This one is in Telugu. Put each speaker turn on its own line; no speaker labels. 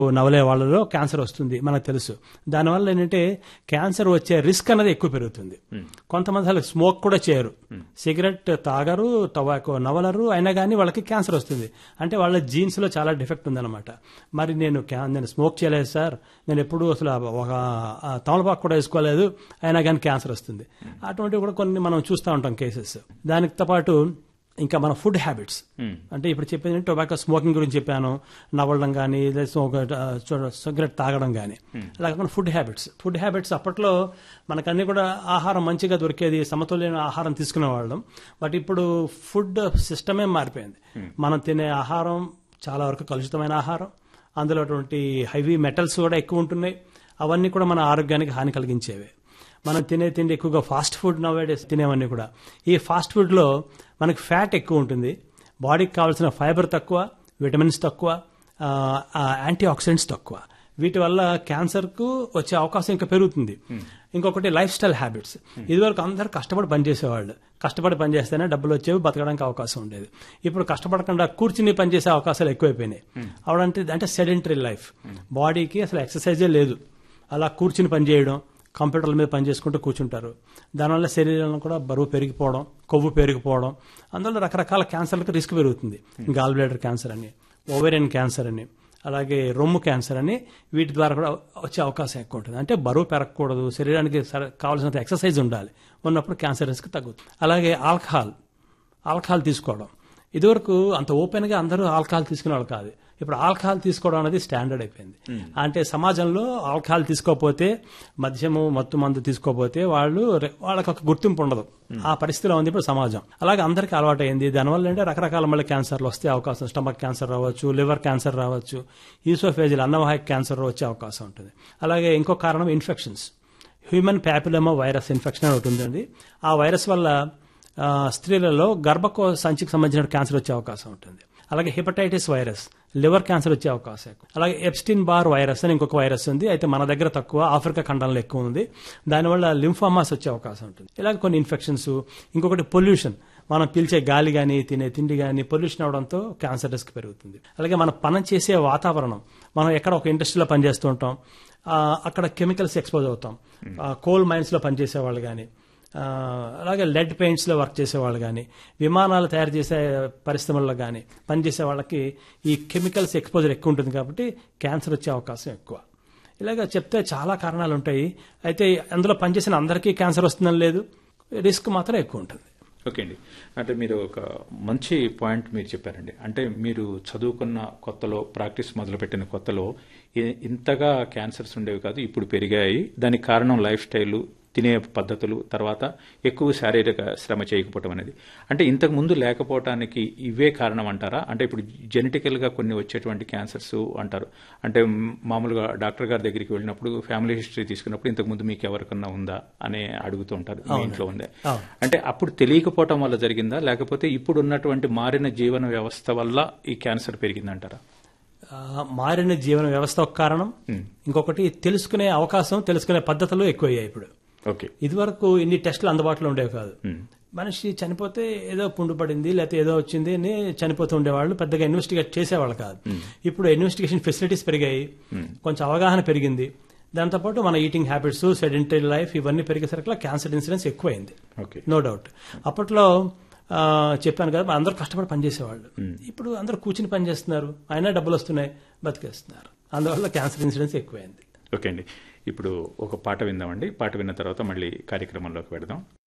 నవలే వాళ్ళలో క్యాన్సర్ వస్తుంది మనకు తెలుసు దానివల్ల ఏంటంటే క్యాన్సర్ వచ్చే రిస్క్ అనేది ఎక్కువ పెరుగుతుంది కొంతమంది అసలు స్మోక్ కూడా చేయరు సిగరెట్ తాగరు టొబాకో నవలరు అయినా కానీ వాళ్ళకి క్యాన్సర్ వస్తుంది అంటే వాళ్ళ జీన్స్ లో చాలా డిఫెక్ట్ ఉందన్నమాట మరి నేను క్యా- నేను స్మోక్ చేయలేదు సార్ నేను ఎప్పుడు అసలు ఒక ఆ, తమలపాకు కూడా వేసుకోలేదు అయినా కానీ క్యాన్సర్ వస్తుంది అటువంటివి కూడా కొన్ని మనం చూస్తూ ఉంటాం కేసెస్ దానితో పాటు ఇంకా మన ఫుడ్ హ్యాబిట్స్ అంటే ఇప్పుడు చెప్పేది టొబాకో స్మోకింగ్ గురించి చెప్పాను నవ్వడం కానీ సిగరెట్ తాగడం కానీ అలా కాకుండా ఫుడ్ హ్యాబిట్స్ ఫుడ్ హ్యాబిట్స్ అప్పట్లో మనకన్నీ కూడా ఆహారం మంచిగా దొరికేది సమతుల్యమైన ఆహారం తీసుకునే వాళ్ళం బట్ ఇప్పుడు ఫుడ్ సిస్టమే మారిపోయింది మనం తినే ఆహారం చాలా వరకు కలుషితమైన ఆహారం అందులో అటువంటి హెవీ మెటల్స్ కూడా ఎక్కువ ఉంటున్నాయి అవన్నీ కూడా మన ఆరోగ్యానికి హాని కలిగించేవి మనం తినే తిండి ఎక్కువగా ఫాస్ట్ ఫుడ్ నవేడేస్ తినేవన్నీ కూడా ఈ ఫాస్ట్ ఫుడ్లో మనకి ఫ్యాట్ ఎక్కువ ఉంటుంది బాడీకి కావాల్సిన ఫైబర్ తక్కువ విటమిన్స్ తక్కువ యాంటీ ఆక్సిడెంట్స్ తక్కువ వీటి వల్ల క్యాన్సర్కు వచ్చే అవకాశం ఇంకా పెరుగుతుంది ఇంకొకటి లైఫ్ స్టైల్ హ్యాబిట్స్ ఇదివరకు అందరూ కష్టపడి పనిచేసేవాళ్ళు కష్టపడి పనిచేస్తేనే డబ్బులు వచ్చేవి బతకడానికి అవకాశం ఉండేది ఇప్పుడు కష్టపడకుండా కూర్చుని పనిచేసే అవకాశాలు ఎక్కువైపోయినాయి అవడంటే అంటే సెడెంటరీ లైఫ్ బాడీకి అసలు ఎక్సర్సైజే లేదు అలా కూర్చుని పనిచేయడం కంప్యూటర్ల మీద పనిచేసుకుంటూ కూర్చుంటారు దానివల్ల శరీరంలో కూడా బరువు పెరిగిపోవడం కొవ్వు పెరిగిపోవడం అందువల్ల రకరకాల క్యాన్సర్లకు రిస్క్ పెరుగుతుంది గాల్ బ్లాడర్ క్యాన్సర్ అని ఓవేరియన్ క్యాన్సర్ అని అలాగే రొమ్ము క్యాన్సర్ అని వీటి ద్వారా కూడా వచ్చే అవకాశం ఎక్కువ ఉంటుంది అంటే బరువు పెరగకూడదు శరీరానికి సర- కావాల్సినంత ఎక్సర్సైజ్ ఉండాలి ఉన్నప్పుడు క్యాన్సర్ రిస్క్ తగ్గుతుంది అలాగే ఆల్కహాల్ ఆల్కహాల్ తీసుకోవడం ఇదివరకు అంత ఓపెన్ గా అందరూ ఆల్కహాల్ తీసుకునేవాళ్ళు కాదు ఇప్పుడు ఆల్కహాల్ తీసుకోవడం అనేది స్టాండర్డ్ అయిపోయింది అంటే సమాజంలో ఆల్కహాల్ తీసుకోకపోతే మద్యము మత్తు మందు తీసుకోకపోతే వాళ్ళు రె- వాళ్ళకి ఒక గుర్తింపు ఉండదు ఆ పరిస్థితిలో ఉంది ఇప్పుడు సమాజం అలాగే అందరికీ అలవాటు అయింది దానివల్ల అంటే రకరకాల మళ్ళీ క్యాన్సర్లు వస్తే అవకాశం స్టమక్ క్యాన్సర్ రావచ్చు లివర్ క్యాన్సర్ రావచ్చు ఈసోఫేజిల్ అన్నవాహిక క్యాన్సర్ వచ్చే అవకాశం ఉంటుంది అలాగే ఇంకో కారణం infections human papilloma virus infection అని ఒకటి ఉందండి ఆ వైరస్ వల్ల ఆ, స్త్రీలలో గర్భకో సంచికి సంబంధించిన క్యాన్సర్ వచ్చే అవకాశం ఉంటుంది అలాగే హెపటైటిస్ వైరస్ లివర్ క్యాన్సర్ వచ్చే అవకాశం ఎక్కువ అలాగే ఎప్స్టిన్ బార్ వైరస్ అని ఇంకొక వైరస్ ఉంది అయితే మన దగ్గర తక్కువ ఆఫ్రికా ఖండంలో ఎక్కువ ఉంది దానివల్ల లింఫామాస్ వచ్చే అవకాశం ఉంటుంది ఇలాగ కొన్ని ఇన్ఫెక్షన్స్ ఇంకొకటి పొల్యూషన్ మనం పీల్చే గాలి కానీ తినే తిండి కానీ పొల్యూషన్ అవడంతో క్యాన్సర్ రిస్క్ పెరుగుతుంది అలాగే మనం పని చేసే వాతావరణం మనం ఎక్కడ ఒక ఇండస్ట్రీలో పనిచేస్తూ ఉంటాం ఆ, అక్కడ కెమికల్స్ ఎక్స్పోజ్ అవుతాం కోల్ మైన్స్ లో పనిచేసే వాళ్ళు కానీ ఆ, అలాగే లెడ్ పెయింట్స్ లో వర్క్ చేసే వాళ్ళు కానీ విమానాలు తయారు చేసే పరిశ్రమల్లో కానీ పనిచేసే వాళ్ళకి ఈ కెమికల్స్ ఎక్స్పోజర్ ఎక్కువ ఉంటుంది కాబట్టి క్యాన్సర్ వచ్చే అవకాశం ఎక్కువ ఇలాగ చెప్తే చాలా కారణాలు ఉంటాయి అయితే అందులో పనిచేసిన అందరికీ క్యాన్సర్ వస్తుందని లేదు రిస్క్ మాత్రం ఎక్కువ ఉంటుంది
ఓకే అండి అంటే మీరు ఒక మంచి పాయింట్ మీరు చెప్పారండి అంటే మీరు చదువుకున్న కొత్తలో ప్రాక్టీస్ మొదలుపెట్టిన కొత్తలో ఇ- ఇంతగా క్యాన్సర్స్ ఉండేవి కాదు ఇప్పుడు పెరిగాయి దానికి కారణం లైఫ్ స్టైల్ తినే పద్ధతులు తర్వాత ఎక్కువ శారీరక శ్రమ చేయకపోవటం అనేది అంటే ఇంతకు ముందు లేకపోవటానికి ఇవే కారణం అంటారా అంటే ఇప్పుడు జెనెటికల్ గా కొన్ని వచ్చేటువంటి క్యాన్సర్స్ అంటారు అంటే మ్, మామూలుగా డాక్టర్ గారి దగ్గరికి వెళ్ళినప్పుడు ఫ్యామిలీ హిస్టరీ తీసుకున్నప్పుడు ఇంతకు ముందు మీకు ఎవరికన్నా ఉందా అని అడుగుతూ ఉంటారు మీ ఇంట్లో ఉందా
అవును.
అంటే అప్పుడు తెలియకపోవటం వల్ల జరిగిందా లేకపోతే ఇప్పుడు ఉన్నటువంటి మారిన జీవన వ్యవస్థ వల్ల ఈ క్యాన్సర్ పెరిగిందంటారా
ఆ, మారిన జీవన వ్యవస్థ ఒక కారణం ఇంకొకటి తెలుసుకునే అవకాశం తెలుసుకునే పద్ధతులు ఎక్కువయ్యాయి ఇప్పుడు
ఓకే
ఇదివరకు ఇన్ని టెస్టులు అందుబాటులో ఉండేవి కాదు మనిషి చనిపోతే ఏదో పుండు పడింది లేకపోతే ఏదో వచ్చింది అని చనిపోతూ ఉండేవాళ్ళు పెద్దగా ఇన్వెస్టిగేట్ చేసేవాళ్ళు కాదు ఇప్పుడు ఇన్వెస్టిగేషన్ ఫెసిలిటీస్ పెరిగాయి కొంచెం అవగాహన పెరిగింది దాంతోపాటు మన ఈటింగ్ హ్యాబిట్స్ సెడెంటరీ లైఫ్ ఇవన్నీ పెరిగేసరికి క్యాన్సర్ ఇన్సిడెన్స్ ఎక్కువైంది
ఓకే
నో డౌట్ అప్పట్లో ఆ, చెప్పాను కదా అందరూ కష్టపడి పనిచేసేవాళ్ళు ఇప్పుడు అందరూ కూర్చుని పనిచేస్తున్నారు అయినా డబ్బులు వస్తున్నాయి బతికేస్తున్నారు అందువల్ల క్యాన్సర్ ఇన్సిడెన్స్ ఎక్కువైంది
ఓకే అండి ఇప్పుడు ఒక పాట విందామండి పాట విన్న తర్వాత మళ్ళీ కార్యక్రమంలోకి వెడదాం